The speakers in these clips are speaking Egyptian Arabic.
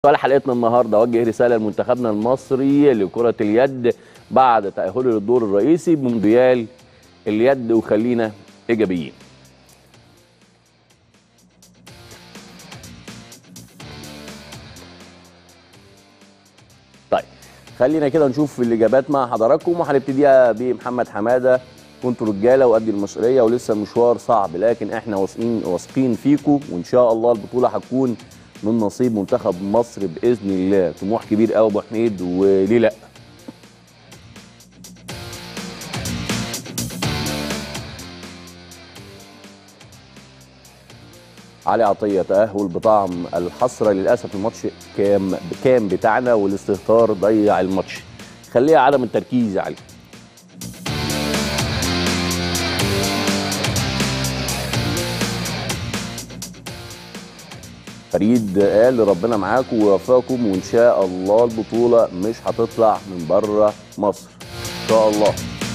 سؤال حلقتنا النهارده وجه رساله لمنتخبنا المصري لكره اليد بعد تاهله للدور الرئيسي بمونديال اليد وخلينا ايجابيين طيب خلينا كده نشوف الاجابات مع حضراتكم وهنبتديها بمحمد حماده كنتوا رجاله وقد المسؤوليه ولسه مشوار صعب لكن احنا واثقين واثقين فيكم وان شاء الله البطوله هتكون من نصيب منتخب مصر باذن الله طموح كبير قوي ابو حميد وليه لا علي عطيه تاهل بطعم الحسره للاسف الماتش كام كام بتاعنا والاستهتار ضيع الماتش خليها عدم التركيز يا علي فريد قال ربنا معاكم ويوفقكم وان شاء الله البطوله مش هتطلع من بره مصر ان شاء الله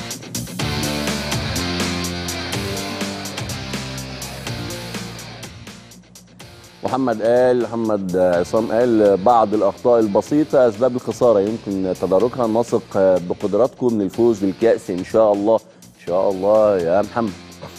محمد قال محمد عصام قال بعض الاخطاء البسيطه اسباب الخساره يمكن تداركها نثق بقدراتكم للفوز بالكاس ان شاء الله ان شاء الله يا محمد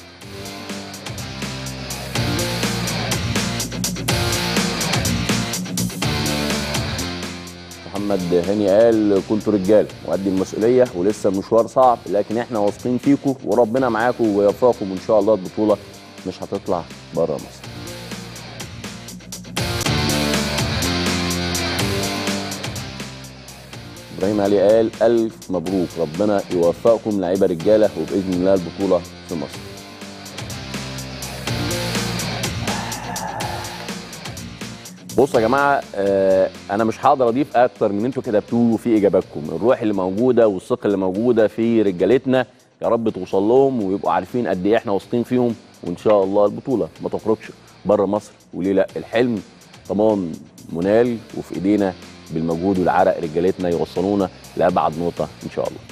محمد هاني قال كنتوا رجال وقد المسؤوليه ولسه المشوار صعب لكن احنا واثقين فيكم وربنا معاكم ويوفقكم وان شاء الله البطوله مش هتطلع بره مصر ابراهيم علي قال الف مبروك ربنا يوفقكم لعيبه رجاله وباذن الله البطوله في مصر بصوا يا جماعه آه انا مش هقدر اضيف اكتر من انتوا كتبتوه في اجاباتكم الروح اللي موجوده والثقه اللي موجوده في رجالتنا يا رب توصل لهم ويبقوا عارفين قد ايه احنا واثقين فيهم وان شاء الله البطوله ما تخرجش بره مصر وليه لا الحلم طمان منال وفي ايدينا بالمجهود والعرق رجالتنا يوصلونا لابعد نقطه ان شاء الله